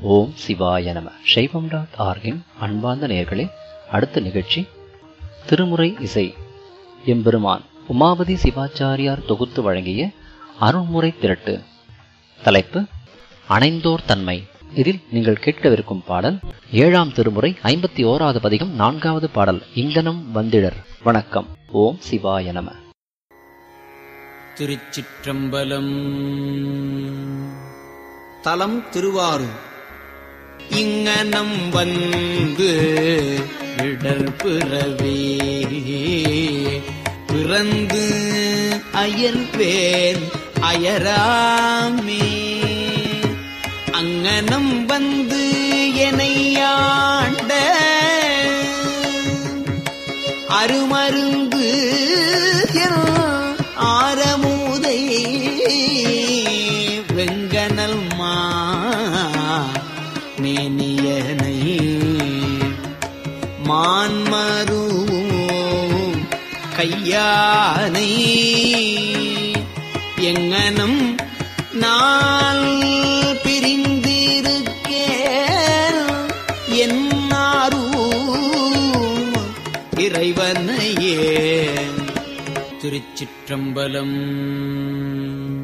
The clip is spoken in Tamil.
ஓம் சிவாய நம சைவம் டாட் ஆர்கின் அன்பார்ந்த நேயர்களே அடுத்த நிகழ்ச்சி திருமுறை இசை எம்பெருமான் உமாபதி சிவாச்சாரியார் தொகுத்து வழங்கிய அருள்முறை திரட்டு தலைப்பு அணைந்தோர் தன்மை இதில் நீங்கள் கேட்கவிருக்கும் பாடல் ஏழாம் திருமுறை ஐம்பத்தி ஓராவது பதிகம் நான்காவது பாடல் இங்கனம் வந்திடர் வணக்கம் ஓம் சிவாய நம திருச்சிற்றம்பலம் தலம் திருவாரூர் இங்கனம் வந்து இடர்பிறவே பிறந்து அயர்வேன் அயராமே அங்கனம் வந்து எனையாண்ட அருமருந்து என் ஆரமுதை வெங்கனல் மா மேனியனை மான்மருவும் கையானை எங்கனம் நாள் பிரிந்திருக்கேன் என்னாரும் இறைவனையே திருச்சிற்றம்பலம்